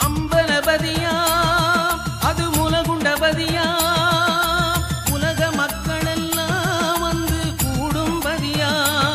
அம்பலபதியா அது முலகுண்டபதியா உலக மக்களெல்லாம் வந்து கூடும்பதியா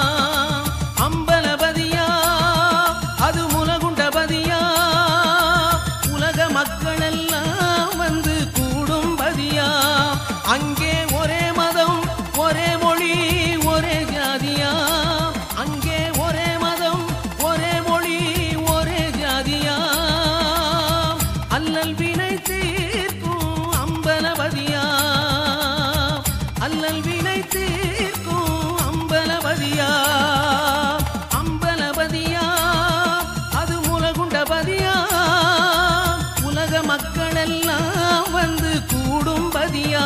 அம்பலபதியா அது முலகுண்டபதியா உலக மக்களெல்லாம் வந்து கூடும்பதியா அங்கே ஒரே மதம் ஒரே மொழி ஒரே ஜாதியா அங்கே ஒரே மதம் ஒரே மொழி ஒரே ஜாதியா அல்லல் வினை தீர்க்கும் அம்பலபதியா அல்லல் வினை தீர்க்கும் அம்பலபதியா அம்பலபதியா அது முலகுண்டபதியா உலக மக்களெல்லாம் வந்து கூடும்பதியா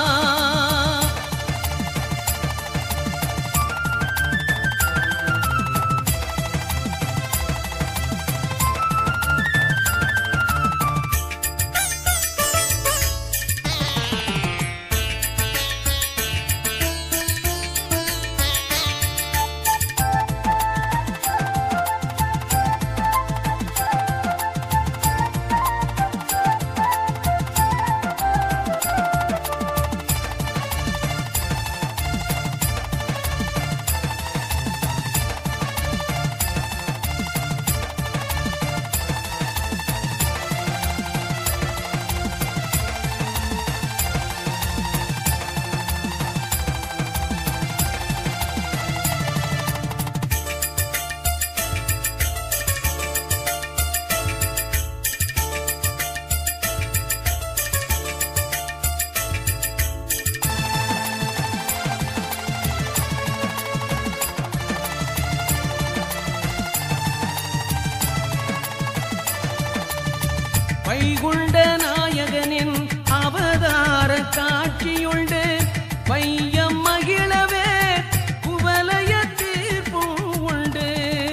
வைகுண்ட நாயகனின் அவதார காட்சியுண்டு வையம் மகிழவே குவலய தீர்ப்பும் உண்டு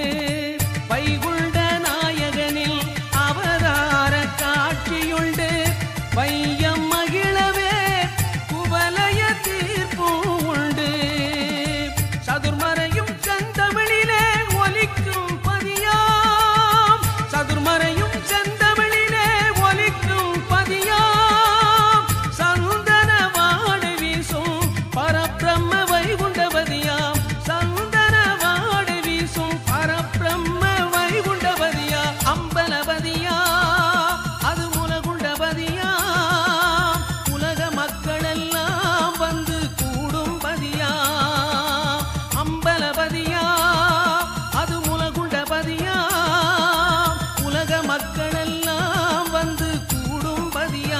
வைகுண்ட நாயகனில் அவதார காட்சியுண்டு வையம் மகிழவே குவலய தீர்ப்பும் உண்டு சதுர்மறையும் செந்தமிழிலே ஒலிக்கும் பதியாம் சதுர்மறையும் செந்தமிழிலே ஒலிக்கும் பதியாம் சந்தன வாடு வீசும் பரபிரம்ம வைகுண்டபதியாம் சந்தன வாடு வீசும் பரபிரம்ம வைகுண்டபதியா அம்பலபதியா அது முலகுண்டபதியா உலக மக்களெல்லாம் வந்து கூடும்பதியா அம்பலபதியா அது முலகுண்டபதியா உலக மக்களெல்லாம் வந்து கூடும்பதியா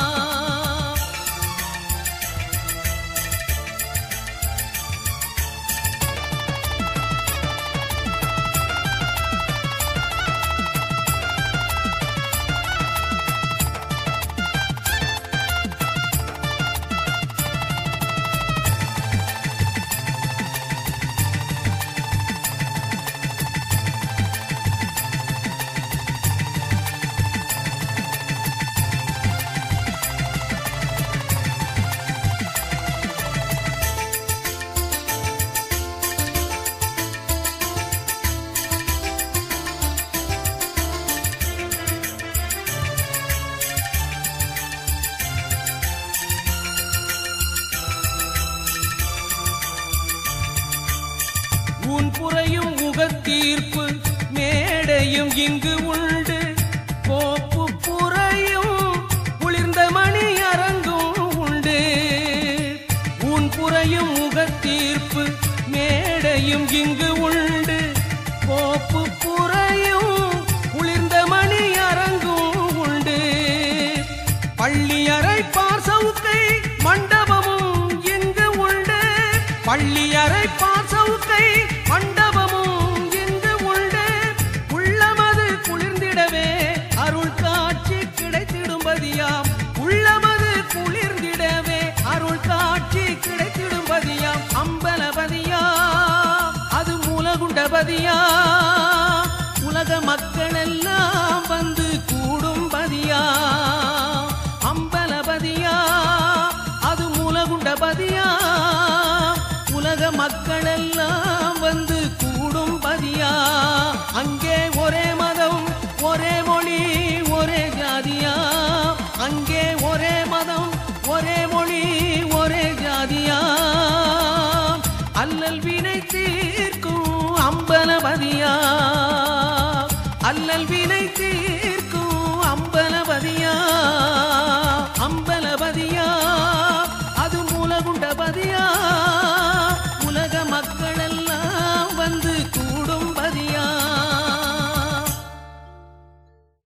உன் புறையும் முகத்தீர்ப்பு மேடையும் இங்கு உண்டு கோப்பு புறையும் குளிர்ந்த மணி அரங்கும் உண்டு உன் புறையும் முகத்தீர்ப்பு மேடையும் இங்கு உண்டு கோப்பு புறையும் குளிர்ந்த மணி அரங்கும் உண்டு பள்ளியறை பாசவுக்கை மண்டபமும் இங்கு உண்டு பள்ளியறை பாசவுக்கை மண்டபமும் இங்கு உண்டு உள்ளமது குளிர்ந்திடவே அருள் காட்சி கிடைத்திடும்பதியாம் உள்ளமது குளிர்ந்திடவே அருள் காட்சி கிடைத்திடும்பதியாம் அம்பலபதியா அது மூலகுண்டபதியா உலக மக்களெல்லாம் வந்து கூடும்பதியா அம்பலபதியா அது மூலகுண்டபதியா உலக மக்களெல்லாம் வந்து கூடும்பதியா அங்கே ஒரே மதம் ஒரே மொழி ஒரே ஆதியா அல்லல் வினை தீர்க்கும் அம்பலபதியா அல்லல் வினை தீர்க்கும் அம்பலபதியா